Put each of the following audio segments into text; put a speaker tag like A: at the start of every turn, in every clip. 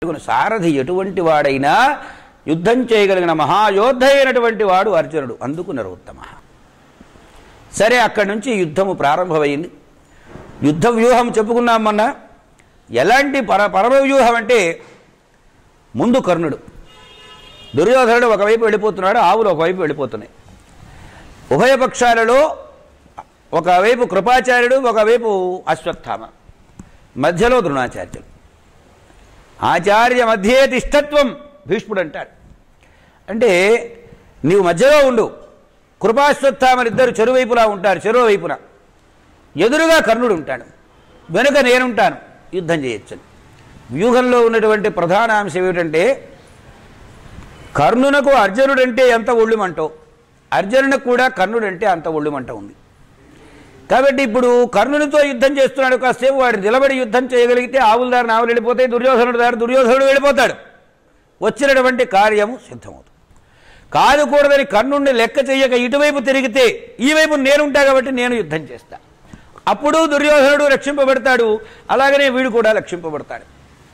A: పెట్టుకుని సారథి ఎటువంటి వాడైనా యుద్ధం చేయగలిగిన మహాయోద్ధ అయినటువంటి వాడు అర్జునుడు అందుకు నరోత్తమ సరే అక్కడి నుంచి యుద్ధము ప్రారంభమైంది యుద్ధ వ్యూహం చెప్పుకున్నాం మొన్న ఎలాంటి పర పరమ వ్యూహం అంటే ముందు కర్ణుడు దుర్యోధనుడు ఒకవైపు వెళ్ళిపోతున్నాడు ఆవులు ఒకవైపు వెళ్ళిపోతున్నాయి ఉభయ పక్షాలలో ఒకవైపు కృపాచార్యుడు ఒకవైపు అశ్వత్థామ మధ్యలో ద్రోణాచార్యులు ఆచార్య మధ్యే తిష్టత్వం భీష్ముడు అంటాడు అంటే నీవు మధ్యలో ఉండు కృపాశ్వత్థామలిద్దరు చెరువైపులా ఉంటారు చెరువు వైపున ఎదురుగా కర్ణుడు ఉంటాడు వెనుక నేనుంటాను యుద్ధం చేయొచ్చు వ్యూహంలో ఉన్నటువంటి ప్రధాన అంశం ఏమిటంటే కర్ణునకు అర్జునుడంటే ఎంత ఒళ్ళుమంటో అర్జునునికి కూడా కర్ణుడంటే అంత ఒళ్ళుమంట ఉంది కాబట్టి ఇప్పుడు కర్ణునితో యుద్ధం చేస్తున్నాడు కాసేపు వాడు నిలబడి యుద్ధం చేయగలిగితే ఆవుల దారిని ఆవులు వెళ్ళిపోతాయి దుర్యోధనుడు దారి దుర్యోధనుడు వెళ్ళిపోతాడు వచ్చినటువంటి కార్యము సిద్ధమవుతుంది కాదుకూడదని కర్ణుడిని లెక్క చెయ్యక ఇటువైపు తిరిగితే ఈ వైపు నేనుంటా కాబట్టి నేను యుద్ధం చేస్తా అప్పుడు దుర్యోధనుడు రక్షింపబడతాడు అలాగనే వీడు కూడా రక్షింపబడతాడు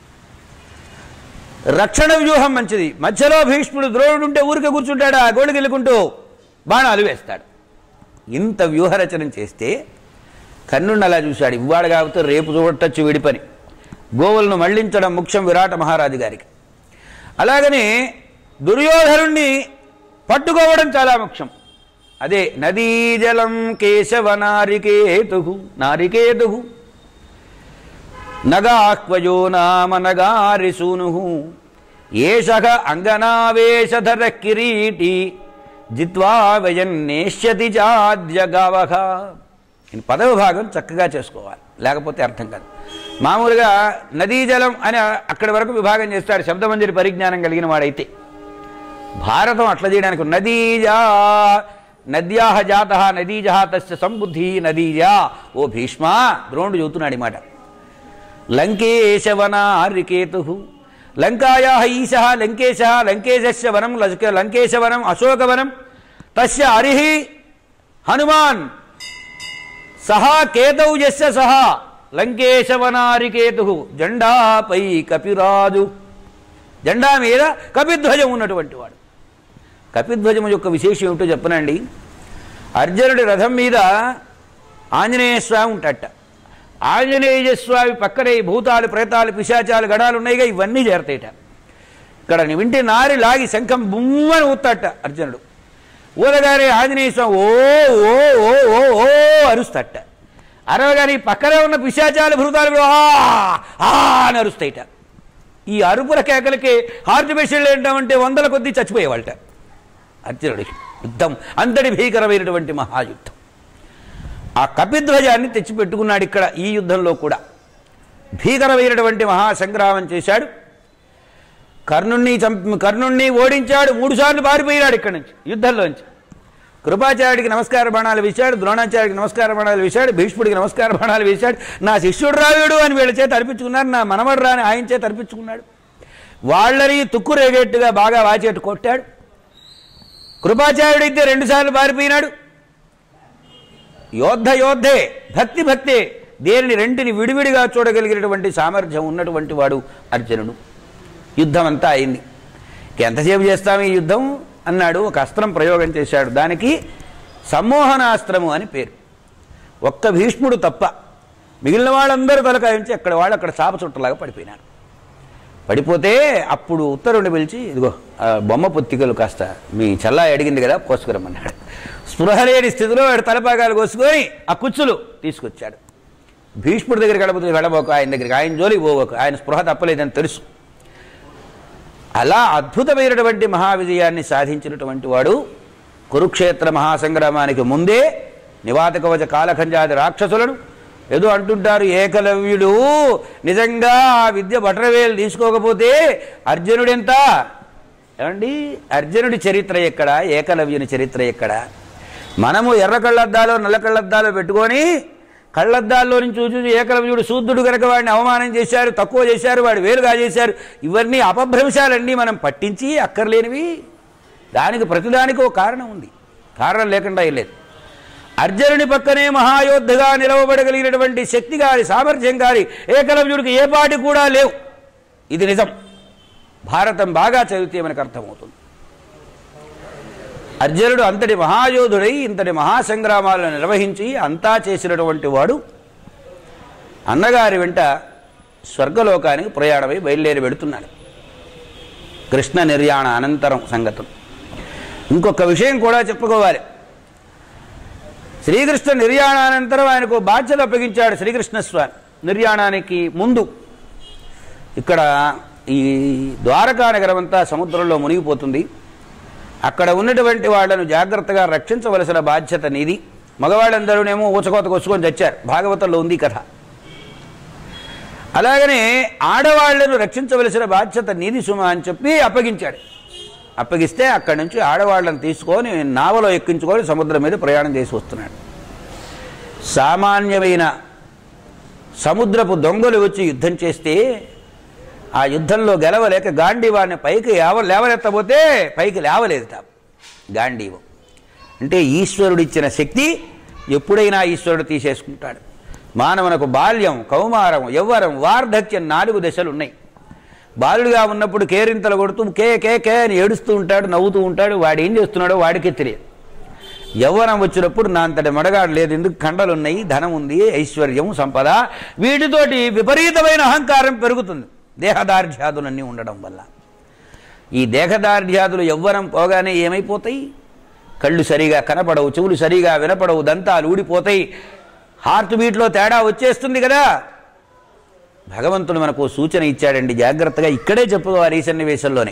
A: రక్షణ వ్యూహం మంచిది మధ్యలో భీష్ముడు ద్రోణుడు ఉంటే ఊరికే కూర్చుంటాడు ఆ గోడికి వెళ్ళుకుంటూ బాణాలు వేస్తాడు ఇంత వ్యూహరచన చేస్తే కర్ణుడిని అలా చూశాడు ఇవాళ కాకపోతే రేపు చూడటచ్చు వీడి పని గోవులను మళ్లించడం ముఖ్యం విరాట మహారాజు గారికి అలాగనే దుర్యోధనుణ్ణి పట్టుకోవడం చాలా ముఖ్యం అదే నదీ జలం కేశవ నారికేతు నారికేతు నగాక్వయో నామ నగారిసూను ఏష అంగనావేశధర కిరీటి జిత్వా వయన్నేష్యతి చాద్యగావహ ఈ పదవ భాగం చక్కగా చేసుకోవాలి లేకపోతే అర్థం కాదు మామూలుగా నదీ జలం అని అక్కడి వరకు విభాగం చేస్తాడు శబ్దమంజరి పరిజ్ఞానం కలిగిన వాడైతే భారతం అట్లా చేయడానికి నదీజా నద్యాహ జాత నదీజా తస్య సంబుద్ధి నదీజా ఓ భీష్మ ద్రోణుడు చెబుతున్నాడు ఈ మాట లంకేశవనారికేతు లంకాయా ఈశ లంకేశ లంకేశస్య వనం లక- లంకేశవనం అశోకవనం తస్య హరిహి హనుమాన్ సహా కేతౌ యస్య సహా లంకేశవనారికేతు జెండాపై కపిరాజు జెండా మీద కపిధ్వజం ఉన్నటువంటి వాడు కపిధ్వజం యొక్క విశేషం ఏమిటో చెప్పనండి అర్జునుడి రథం మీద ఆంజనేయ స్వామి ఉంటాడట ఆంజనేయ స్వామి పక్కనే ఈ భూతాలు ప్రేతాలు పిశాచాలు గడాలు ఉన్నాయిగా ఇవన్నీ చేరతాయిట ఇక్కడ వింటే నారి లాగి శంఖం బుమ్మని ఊతాట అర్జునుడు ఊరగానే ఆంజనేయ స్వామి ఓ ఓ ఓ ఓ ఓ అరుస్తట అరవగానే ఈ పక్కనే ఉన్న పిశాచాలు భూతాలు కూడా ఆ ఆ అని అరుస్తాయిట ఈ అరుపుల కేకలకి హార్ట్ పేషెంట్లు ఏంటంటే వందల కొద్దీ చచ్చిపోయేవాళ్ళట అర్జునుడికి యుద్ధం అంతటి భీకరమైనటువంటి మహాయుద్ధం ఆ కపిధ్వజాన్ని తెచ్చిపెట్టుకున్నాడు ఇక్కడ ఈ యుద్ధంలో కూడా భీకరమైనటువంటి మహాసంగ్రామం చేశాడు కర్ణుణ్ణి చంపి కర్ణుణ్ణి ఓడించాడు మూడుసార్లు పారిపోయాడు ఇక్కడి నుంచి యుద్ధంలోంచి కృపాచార్యుడికి నమస్కార బాణాలు వేశాడు ద్రోణాచార్యుడికి నమస్కార బాణాలు వేశాడు భీష్ముడికి నమస్కార బాణాలు వేశాడు నా శిష్యుడు రాయుడు అని వీళ్ళ చేత అర్పించుకున్నారు నా మనవడు రాని ఆయన చేత అర్పించుకున్నాడు వాళ్ళని తుక్కు రేగేట్టుగా బాగా వాచేట్టు కొట్టాడు కృపాచార్యుడైతే రెండుసార్లు పారిపోయినాడు యోద్ధ యోద్ధే భక్తి భక్తే దేనిని రెంటిని విడివిడిగా చూడగలిగినటువంటి సామర్థ్యం ఉన్నటువంటి వాడు అర్జునుడు యుద్ధం అంతా అయింది ఇక ఎంతసేపు చేస్తాం ఈ యుద్ధం అన్నాడు ఒక అస్త్రం ప్రయోగం చేశాడు దానికి సమ్మోహనాస్త్రము అని పేరు ఒక్క భీష్ముడు తప్ప మిగిలిన వాళ్ళందరూ తలకాయించి అక్కడ వాళ్ళు అక్కడ చాప చుట్టలాగా పడిపోయినారు పడిపోతే అప్పుడు ఉత్తరుని పిలిచి ఇదిగో ఆ బొమ్మ పొత్తికలు కాస్త మీ చల్లా అడిగింది కదా కోసుకురమ్మన్నాడు స్పృహ లేని స్థితిలో వాడు తలపాగాలు కోసుకొని ఆ కుచ్చులు తీసుకొచ్చాడు భీష్ముడి దగ్గరికి వెళ్ళబోతుంది వెళ్ళబోకు ఆయన దగ్గరికి ఆయన జోలికి పోవకు ఆయన స్పృహ తప్పలేదని తెలుసు అలా అద్భుతమైనటువంటి మహావిజయాన్ని సాధించినటువంటి వాడు కురుక్షేత్ర మహాసంగ్రామానికి ముందే నివాతకవచ కాలఖంజాది రాక్షసులను ఏదో అంటుంటారు ఏకలవ్యుడు నిజంగా ఆ విద్య బటరవేలు తీసుకోకపోతే అర్జునుడెంత ఏమండి అర్జునుడి చరిత్ర ఎక్కడ ఏకలవ్యుని చరిత్ర ఎక్కడ మనము ఎర్ర కళ్ళద్దాలో నల్ల కళ్ళద్దాలో పెట్టుకొని కళ్ళద్దాల్లో నుంచి చూసి చూసి ఏకలవ్యుడు శూద్రుడు కనుక వాడిని అవమానం చేశారు తక్కువ చేశారు వాడు వేలుగా చేశారు ఇవన్నీ అపభ్రంశాలన్నీ మనం పట్టించి అక్కర్లేనివి దానికి ప్రతిదానికి ఒక కారణం ఉంది కారణం లేకుండా లేదు అర్జునుని పక్కనే మహాయోద్ధగా నిలవబడగలిగినటువంటి శక్తి గారి సామర్థ్యం గారి ఏకలవ్యుడికి ఏ పాటి కూడా లేవు ఇది నిజం భారతం బాగా చదివితే మనకు అర్థమవుతుంది అర్జునుడు అంతటి మహాయోధుడై ఇంతటి మహాసంగ్రామాలను నిర్వహించి అంతా చేసినటువంటి వాడు అన్నగారి వెంట స్వర్గలోకానికి ప్రయాణమై బయలుదేరి వెళుతున్నాడు కృష్ణ నిర్యాణ అనంతరం సంగతం ఇంకొక విషయం కూడా చెప్పుకోవాలి శ్రీకృష్ణ నిర్యాణానంతరం ఆయనకు బాధ్యత అప్పగించాడు శ్రీకృష్ణ స్వామి నిర్యాణానికి ముందు ఇక్కడ ఈ ద్వారకా నగరం అంతా సముద్రంలో మునిగిపోతుంది అక్కడ ఉన్నటువంటి వాళ్ళను జాగ్రత్తగా రక్షించవలసిన బాధ్యత నీది మగవాళ్ళందరూనేమో ఊచకోత కొచ్చుకొని చచ్చారు భాగవతంలో ఉంది ఈ కథ అలాగనే ఆడవాళ్లను రక్షించవలసిన బాధ్యత నీది సుమ అని చెప్పి అప్పగించాడు అప్పగిస్తే అక్కడి నుంచి ఆడవాళ్ళని తీసుకొని నావలో ఎక్కించుకొని సముద్రం మీద ప్రయాణం చేసి వస్తున్నాడు సామాన్యమైన సముద్రపు దొంగలు వచ్చి యుద్ధం చేస్తే ఆ యుద్ధంలో గెలవలేక గాంధీవాన్ని పైకి లేవ లేవనెత్తబోతే పైకి లేవలేదు తా గాంధీవం అంటే ఈశ్వరుడిచ్చిన శక్తి ఎప్పుడైనా ఈశ్వరుడు తీసేసుకుంటాడు మానవునకు బాల్యం కౌమారం యవ్వరం వార్ధక్యం నాలుగు దశలు ఉన్నాయి బాలుడిగా ఉన్నప్పుడు కేరింతలు కొడుతూ కే కే కే అని ఏడుస్తూ ఉంటాడు నవ్వుతూ ఉంటాడు వాడు ఏం చేస్తున్నాడో వాడికే తెలియదు యవ్వనం వచ్చినప్పుడు నా అంతటి మడగాడు లేదు ఎందుకు కండలు ఉన్నాయి ధనం ఉంది ఐశ్వర్యం సంపద వీటితోటి విపరీతమైన అహంకారం పెరుగుతుంది దేహదార్ఢ్యాదులన్నీ ఉండడం వల్ల ఈ దేహదార్ఢ్యాదులు యవ్వనం పోగానే ఏమైపోతాయి కళ్ళు సరిగా కనపడవు చెవులు సరిగా వినపడవు దంతాలు ఊడిపోతాయి హార్ట్ బీట్లో తేడా వచ్చేస్తుంది కదా భగవంతుడు మనకు సూచన ఇచ్చాడండి జాగ్రత్తగా ఇక్కడే చెప్పుకోవాలి ఈ సన్నివేశంలోనే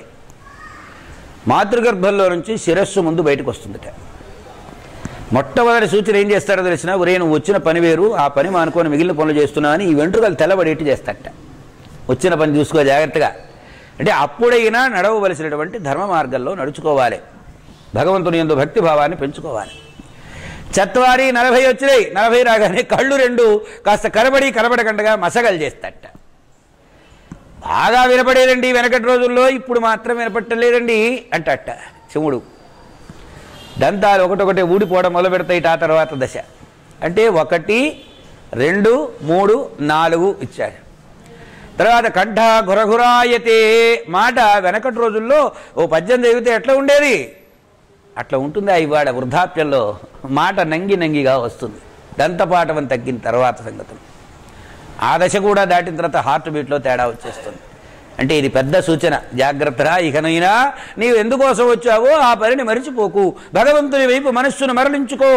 A: మాతృగర్భంలో నుంచి శిరస్సు ముందు బయటకు వస్తుందట మొట్టమొదటి సూచన ఏం చేస్తారో తెలిసిన ఒరే నువ్వు వచ్చిన పని వేరు ఆ పని మానుకొని మిగిలిన పనులు చేస్తున్నావు అని ఈ వెంట్రుకలు తెల్లబడేట్టు చేస్తాడట వచ్చిన పని చూసుకో జాగ్రత్తగా అంటే అప్పుడైనా నడవవలసినటువంటి ధర్మ మార్గంలో నడుచుకోవాలి భగవంతుని ఎందు భక్తి భావాన్ని పెంచుకోవాలి చత్వారి నలభై వచ్చినాయి నలభై రాగానే కళ్ళు రెండు కాస్త కనబడి కనబడకుండా మసగలు చేస్తట బాగా వినపడేదండి వెనకటి రోజుల్లో ఇప్పుడు మాత్రం వినపట్టలేదండి అంటట శివుడు దంతాలు ఒకటొకటి ఊడిపోవడం మొదలు పెడతాయి ఆ తర్వాత దశ అంటే ఒకటి రెండు మూడు నాలుగు ఇచ్చాడు తర్వాత కంఠ గురగురాయతే మాట వెనకటి రోజుల్లో ఓ పద్యం చదివితే ఎట్లా ఉండేది అట్లా ఉంటుందా ఇవాడ వృద్ధాప్యంలో మాట నంగి నంగిగా వస్తుంది దంతపాఠం తగ్గిన తర్వాత సంగతులు ఆ దశ కూడా దాటిన తర్వాత హార్ట్ బీట్లో తేడా వచ్చేస్తుంది అంటే ఇది పెద్ద సూచన జాగ్రత్తరా ఇకనైనా నీవు ఎందుకోసం వచ్చావో ఆ పనిని మరిచిపోకు భగవంతుని వైపు మనస్సును మరలించుకో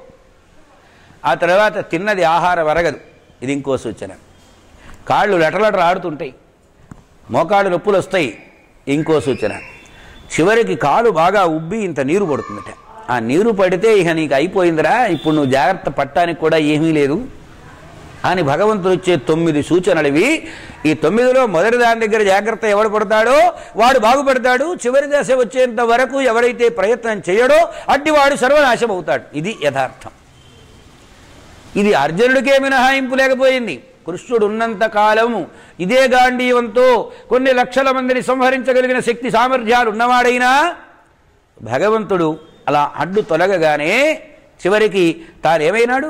A: ఆ తర్వాత తిన్నది ఆహారం అరగదు ఇది ఇంకో సూచన కాళ్ళు లటలట ఆడుతుంటాయి మోకాళ్ళు నొప్పులు వస్తాయి ఇంకో సూచన చివరికి కాలు బాగా ఉబ్బి ఇంత నీరు పడుతుందట ఆ నీరు పడితే ఇక నీకు అయిపోయిందిరా ఇప్పుడు నువ్వు జాగ్రత్త పట్టడానికి కూడా ఏమీ లేదు అని భగవంతుడు ఇచ్చే తొమ్మిది సూచనలు ఇవి ఈ తొమ్మిదిలో మొదటి దాని దగ్గర జాగ్రత్త ఎవడు పడతాడో వాడు బాగుపడతాడు చివరి దశ వచ్చేంత వరకు ఎవడైతే ప్రయత్నం చేయడో అట్టివాడు సర్వనాశం అవుతాడు ఇది యథార్థం ఇది అర్జునుడికే మినహాయింపు లేకపోయింది కృష్ణుడు ఉన్నంత కాలము ఇదే గాంధీవంతో కొన్ని లక్షల మందిని సంహరించగలిగిన శక్తి సామర్థ్యాలు ఉన్నవాడైనా భగవంతుడు అలా అడ్డు తొలగగానే చివరికి తానేమైనాడు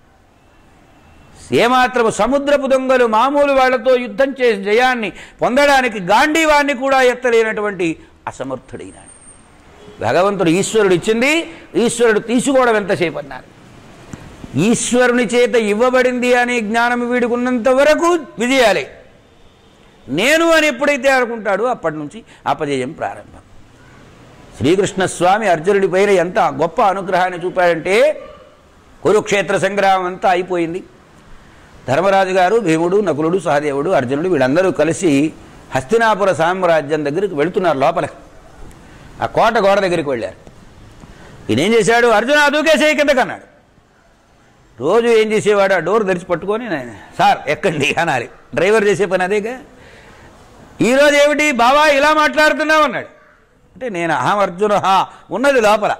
A: ఏమాత్రము సముద్రపు దొంగలు మామూలు వాళ్లతో యుద్ధం చేసి జయాన్ని పొందడానికి గాంధీవాన్ని కూడా ఎత్తలేనటువంటి అసమర్థుడైనాడు భగవంతుడు ఈశ్వరుడు ఇచ్చింది ఈశ్వరుడు తీసుకోవడం ఎంతసేపు అన్నారు ఈశ్వరుని చేత ఇవ్వబడింది అనే జ్ఞానం వీడికి ఉన్నంత వరకు విజయాలే నేను అని ఎప్పుడైతే అనుకుంటాడో అప్పటి నుంచి అపజయం ప్రారంభం శ్రీకృష్ణ స్వామి అర్జునుడి పైన ఎంత గొప్ప అనుగ్రహాన్ని చూపాడంటే కురుక్షేత్ర సంగ్రామం అంతా అయిపోయింది ధర్మరాజు గారు భీముడు నకులుడు సహదేవుడు అర్జునుడు వీళ్ళందరూ కలిసి హస్తినాపుర సామ్రాజ్యం దగ్గరికి వెళుతున్నారు లోపలికి ఆ కోట గోడ దగ్గరికి వెళ్ళారు ఈయన ఏం చేశాడు అర్జున దూకేసేయి కిందకు అన్నాడు రోజు ఏం చేసేవాడు ఆ డోర్ తెరిచి పట్టుకొని నేను సార్ ఎక్కండి అనాలి డ్రైవర్ చేసే పని అదేగా ఈరోజు ఏమిటి బావా ఇలా మాట్లాడుతున్నావు అన్నాడు అంటే నేను అహం అర్జున హా ఉన్నది లోపల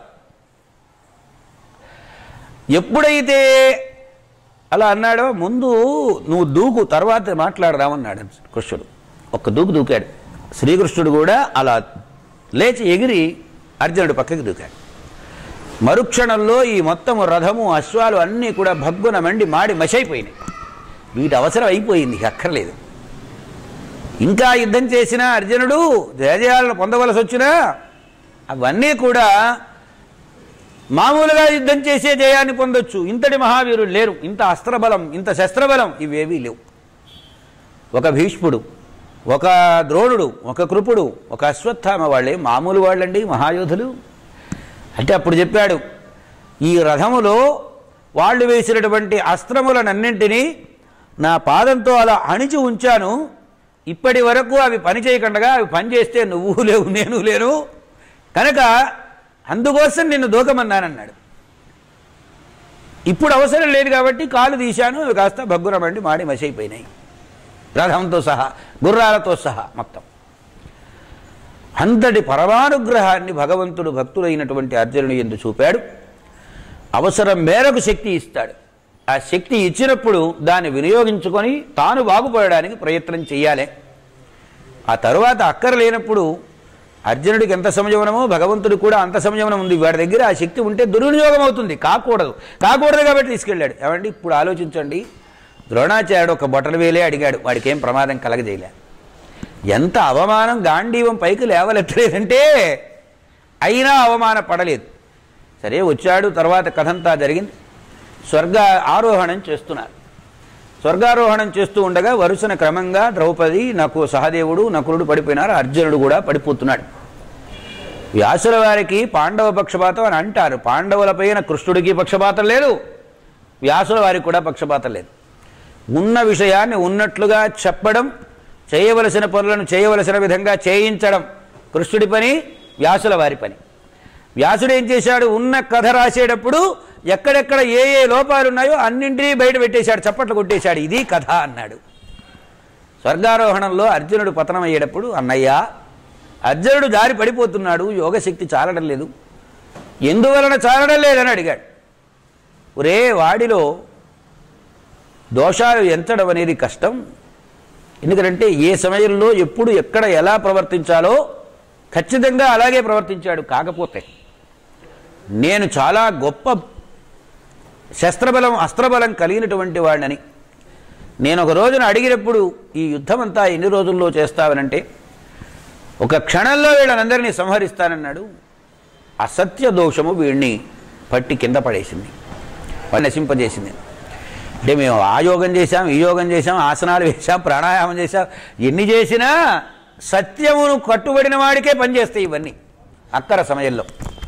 A: ఎప్పుడైతే అలా అన్నాడో ముందు నువ్వు దూకు తర్వాత మాట్లాడదామన్నాడు కృష్ణుడు ఒక్క దూకు దూకాడు శ్రీకృష్ణుడు కూడా అలా లేచి ఎగిరి అర్జునుడు పక్కకి దూకాడు మరుక్షణంలో ఈ మొత్తము రథము అశ్వాలు అన్నీ కూడా భగ్గున మండి మాడి మసైపోయినాయి వీటి అవసరం అయిపోయింది ఇక అక్కర్లేదు ఇంకా యుద్ధం చేసిన అర్జునుడు జయజయాలను పొందవలసి వచ్చినా అవన్నీ కూడా మామూలుగా యుద్ధం చేసే జయాన్ని పొందొచ్చు ఇంతటి మహావీరుడు లేరు ఇంత అస్త్రబలం ఇంత శస్త్రబలం ఇవేవీ లేవు ఒక భీష్ముడు ఒక ద్రోణుడు ఒక కృపుడు ఒక అశ్వత్థామ వాళ్ళే మామూలు వాళ్ళండి మహాయోధులు అంటే అప్పుడు చెప్పాడు ఈ రథములో వాళ్ళు వేసినటువంటి అస్త్రములనన్నింటినీ నా పాదంతో అలా అణిచి ఉంచాను ఇప్పటి వరకు అవి పని చేయకుండా అవి పని చేస్తే నువ్వు లేవు నేను లేను కనుక అందుకోసం నిన్ను దూకమన్నానన్నాడు ఇప్పుడు అవసరం లేదు కాబట్టి కాలు తీశాను అవి కాస్త భగ్గురమండి మాడి మసైపోయినాయి రథంతో సహా గుర్రాలతో సహా మొత్తం అంతటి పరమానుగ్రహాన్ని భగవంతుడు భక్తులైనటువంటి అర్జునుని ఎందు చూపాడు అవసరం మేరకు శక్తి ఇస్తాడు ఆ శక్తి ఇచ్చినప్పుడు దాన్ని వినియోగించుకొని తాను బాగుపడడానికి ప్రయత్నం చేయాలి ఆ తరువాత అక్కర లేనప్పుడు అర్జునుడికి ఎంత సంయమనమో భగవంతుడికి కూడా అంత సంయమనం ఉంది వాడి దగ్గర ఆ శక్తి ఉంటే దుర్వినియోగం అవుతుంది కాకూడదు కాకూడదు కాబట్టి తీసుకెళ్ళాడు ఏమండి ఇప్పుడు ఆలోచించండి ద్రోణాచార్యుడు ఒక బొట్టలు వేలే అడిగాడు వాడికి ఏం ప్రమాదం కలగజేయలే ఎంత అవమానం గాంధీవం పైకి లేవలెత్తలేదంటే అయినా అవమాన పడలేదు సరే వచ్చాడు తర్వాత కథంతా జరిగింది స్వర్గ ఆరోహణం చేస్తున్నారు స్వర్గారోహణం చేస్తూ ఉండగా వరుసన క్రమంగా ద్రౌపది నాకు సహదేవుడు నకులుడు పడిపోయినారు అర్జునుడు కూడా పడిపోతున్నాడు వ్యాసుల వారికి పాండవ పక్షపాతం అని అంటారు పాండవులపైన కృష్ణుడికి పక్షపాతం లేదు వ్యాసుల వారికి కూడా పక్షపాతం లేదు ఉన్న విషయాన్ని ఉన్నట్లుగా చెప్పడం చేయవలసిన పనులను చేయవలసిన విధంగా చేయించడం కృష్ణుడి పని వ్యాసుల వారి పని వ్యాసుడు ఏం చేశాడు ఉన్న కథ రాసేటప్పుడు ఎక్కడెక్కడ ఏ ఏ లోపాలు ఉన్నాయో అన్నింటినీ బయట పెట్టేశాడు చప్పట్లు కొట్టేశాడు ఇది కథ అన్నాడు స్వర్గారోహణంలో అర్జునుడు పతనం అయ్యేటప్పుడు అన్నయ్య అర్జునుడు జారి పడిపోతున్నాడు యోగశక్తి చాలడం లేదు ఎందువలన చాలడం లేదని అడిగాడు ఒరే వాడిలో దోషాలు ఎంచడం అనేది కష్టం ఎందుకంటే ఏ సమయంలో ఎప్పుడు ఎక్కడ ఎలా ప్రవర్తించాలో ఖచ్చితంగా అలాగే ప్రవర్తించాడు కాకపోతే నేను చాలా గొప్ప శస్త్రబలం అస్త్రబలం కలిగినటువంటి వాడినని నేను ఒక రోజున అడిగినప్పుడు ఈ యుద్ధం అంతా ఎన్ని రోజుల్లో చేస్తావనంటే ఒక క్షణంలో వీళ్ళనందరినీ సంహరిస్తానన్నాడు అసత్య దోషము వీడిని పట్టి కింద పడేసింది వాడిని నశింపజేసింది అంటే మేము ఆ యోగం చేశాం ఈ యోగం చేశాం ఆసనాలు వేశాం ప్రాణాయామం చేశాం ఎన్ని చేసినా సత్యమును కట్టుబడిన వాడికే పనిచేస్తాయి ఇవన్నీ అక్కర సమయంలో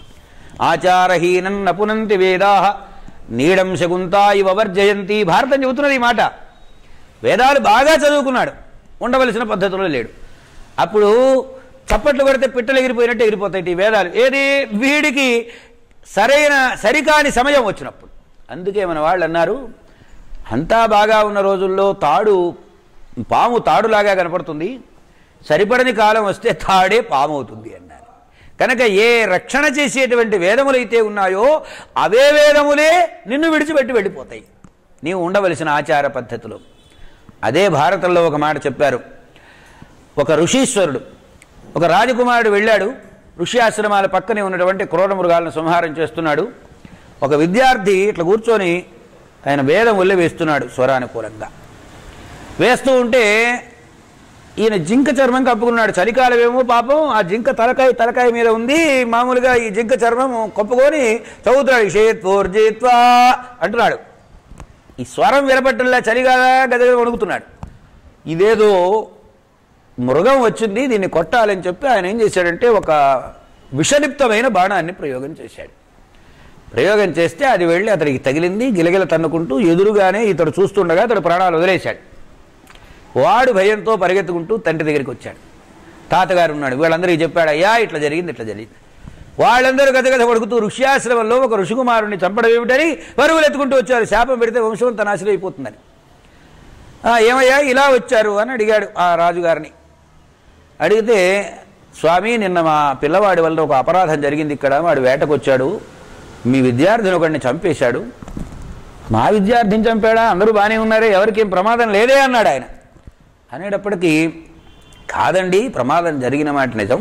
A: ఆచారహీనం నపునంతి వేదా నీడం శకుంతా ఇవ వర్జయంతి భారతం చెబుతున్నది ఈ మాట వేదాలు బాగా చదువుకున్నాడు ఉండవలసిన పద్ధతిలో లేడు అప్పుడు చప్పట్లు కొడితే పిట్టలు ఎగిరిపోయినట్టు ఎగిరిపోతాయి ఈ వేదాలు ఏది వీడికి సరైన సరికాని సమయం వచ్చినప్పుడు అందుకే మన వాళ్ళు అన్నారు అంతా బాగా ఉన్న రోజుల్లో తాడు పాము తాడులాగా కనపడుతుంది సరిపడని కాలం వస్తే తాడే పాము అవుతుంది అన్నారు కనుక ఏ రక్షణ చేసేటువంటి వేదములైతే ఉన్నాయో అవే వేదములే నిన్ను విడిచిపెట్టి వెళ్ళిపోతాయి నీవు ఉండవలసిన ఆచార పద్ధతులు అదే భారతంలో ఒక మాట చెప్పారు ఒక ఋషీశ్వరుడు ఒక రాజకుమారుడు వెళ్ళాడు ఋషి ఆశ్రమాల పక్కనే ఉన్నటువంటి క్రూర మృగాలను సంహారం చేస్తున్నాడు ఒక విద్యార్థి ఇట్లా కూర్చొని ఆయన వేదం ఒళ్ళి వేస్తున్నాడు స్వరానుకూలంగా వేస్తూ ఉంటే ఈయన జింక చర్మం కప్పుకున్నాడు చలికాలమేమో పాపం ఆ జింక తలకాయ తలకాయ మీద ఉంది మామూలుగా ఈ జింక చర్మం కప్పుకొని చదువుతున్నాడు షేత్వోర్జిత్వా అంటున్నాడు ఈ స్వరం వినపట్టల్లా చలిగా గదగద వణుకుతున్నాడు ఇదేదో మృగం వచ్చింది దీన్ని కొట్టాలని చెప్పి ఆయన ఏం చేశాడంటే ఒక విషలిప్తమైన బాణాన్ని ప్రయోగం చేశాడు ప్రయోగం చేస్తే అది వెళ్ళి అతడికి తగిలింది గిలగిల తన్నుకుంటూ ఎదురుగానే ఇతడు చూస్తుండగా అతడు ప్రాణాలు వదిలేశాడు వాడు భయంతో పరిగెత్తుకుంటూ తండ్రి దగ్గరికి వచ్చాడు తాతగారు ఉన్నాడు వీళ్ళందరికీ చెప్పాడు అయ్యా ఇట్లా జరిగింది ఇట్లా జరిగింది వాళ్ళందరూ గదగద పడుకుతూ ఋష్యాశ్రమంలో ఒక ఋషికుమారుని చంపడం ఏమిటని పరుగులు ఎత్తుకుంటూ వచ్చారు శాపం పెడితే వంశం అంతా నాశనం అయిపోతుందని "ఆ, ఏమయ్యా ఇలా వచ్చారు అని అడిగాడు ఆ రాజుగారిని అడిగితే స్వామి నిన్న మా పిల్లవాడి వల్ల ఒక అపరాధం జరిగింది ఇక్కడ వాడు వేటకు వచ్చాడు మీ విద్యార్థిని ఒకడిని చంపేశాడు మా విద్యార్థిని చంపాడా అందరూ బాగానే ఉన్నారే ఎవరికేం ప్రమాదం లేదే అన్నాడు ఆయన అనేటప్పటికీ కాదండి ప్రమాదం జరిగిన మాట నిజం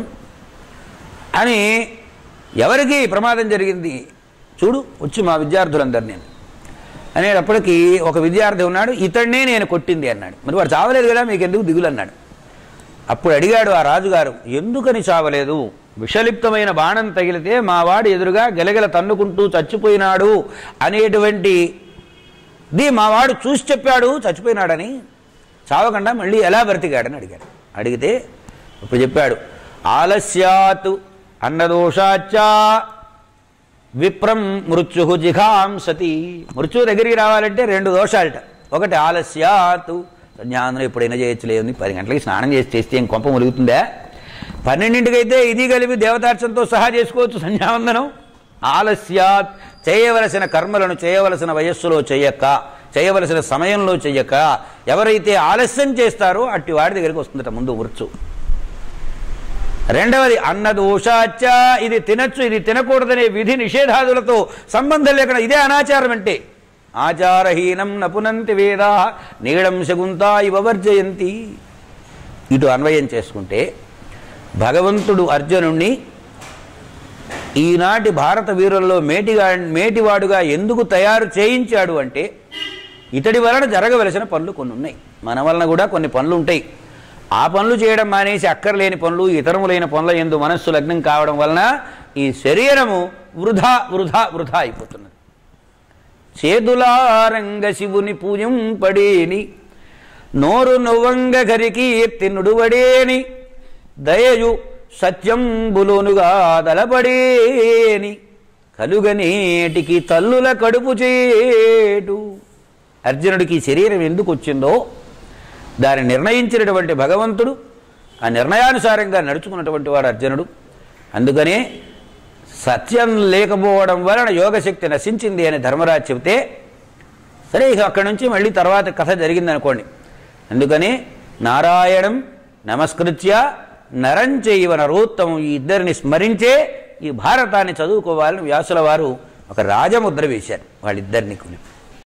A: అని ఎవరికి ప్రమాదం జరిగింది చూడు వచ్చి మా విద్యార్థులందరు నేను అనేటప్పటికీ ఒక విద్యార్థి ఉన్నాడు ఇతడినే నేను కొట్టింది అన్నాడు మరి వాడు చావలేదు కదా మీకు ఎందుకు దిగులు అన్నాడు అప్పుడు అడిగాడు ఆ రాజుగారు ఎందుకని చావలేదు విషలిప్తమైన బాణం తగిలితే మా వాడు ఎదురుగా గెలగెల తన్నుకుంటూ చచ్చిపోయినాడు అనేటువంటి ది మా వాడు చూసి చెప్పాడు చచ్చిపోయినాడని చావకుండా మళ్ళీ ఎలా బ్రతికాడని అడిగాడు అడిగితే ఇప్పుడు చెప్పాడు ఆలస్యాత్ అన్నదోషాచ్చా విప్రం మృత్యు జిఘాంసతి మృత్యు దగ్గరికి రావాలంటే రెండు దోషాలట ఒకటి ఆలస్యాత్ సంధ్యావందనం ఎప్పుడైనా చేయొచ్చులేదు పది గంటలకి స్నానం చేసి చేస్తే ఏం కొంప మురుగుతుందా పన్నెండింటికైతే ఇది కలిపి దేవతార్చనతో సహా చేసుకోవచ్చు సంధ్యావందనం ఆలస్యాత్ చేయవలసిన కర్మలను చేయవలసిన వయస్సులో చేయక చేయవలసిన సమయంలో చెయ్యక ఎవరైతే ఆలస్యం చేస్తారో అట్టి వాడి దగ్గరికి వస్తుందట ముందు మృత్యు రెండవది అన్నదోషాచ ఇది తినచ్చు ఇది తినకూడదనే విధి నిషేధాదులతో సంబంధం లేకుండా ఇదే అనాచారం అంటే ఆచారహీనం నపునంతి వేదా నీడం శగుంతా ఇవ వర్జయంతి ఇటు అన్వయం చేసుకుంటే భగవంతుడు అర్జునుణ్ణి ఈనాటి భారత వీరుల్లో మేటిగా మేటివాడుగా ఎందుకు తయారు చేయించాడు అంటే ఇతడి వలన జరగవలసిన పనులు కొన్ని ఉన్నాయి మన వలన కూడా కొన్ని పనులు ఉంటాయి ఆ పనులు చేయడం మానేసి అక్కర్లేని పనులు ఇతరములైన పనుల ఎందు మనస్సు లగ్నం కావడం వలన ఈ శరీరము వృధా వృధా వృధా అయిపోతున్నది చేదులారంగ శివుని పూజింపడేని నోరు నొవ్వంగ గరికి తినుడువడేని దయయు సత్యంబులోనుగా దలపడేని కలుగనేటికి తల్లుల కడుపు చేటు అర్జునుడికి ఈ శరీరం ఎందుకు వచ్చిందో దాన్ని నిర్ణయించినటువంటి భగవంతుడు ఆ నిర్ణయానుసారంగా నడుచుకున్నటువంటి వాడు అర్జునుడు అందుకనే సత్యం లేకపోవడం వలన యోగశక్తి నశించింది అని ధర్మరాజు చెబితే సరే ఇక అక్కడి నుంచి మళ్ళీ తర్వాత కథ జరిగిందనుకోండి అందుకని నారాయణం నమస్కృత్య నరం చేయవ నరోత్తమం ఈ ఇద్దరిని స్మరించే ఈ భారతాన్ని చదువుకోవాలని వ్యాసుల వారు ఒక రాజముద్ర వేశారు వాళ్ళిద్దరిని కొని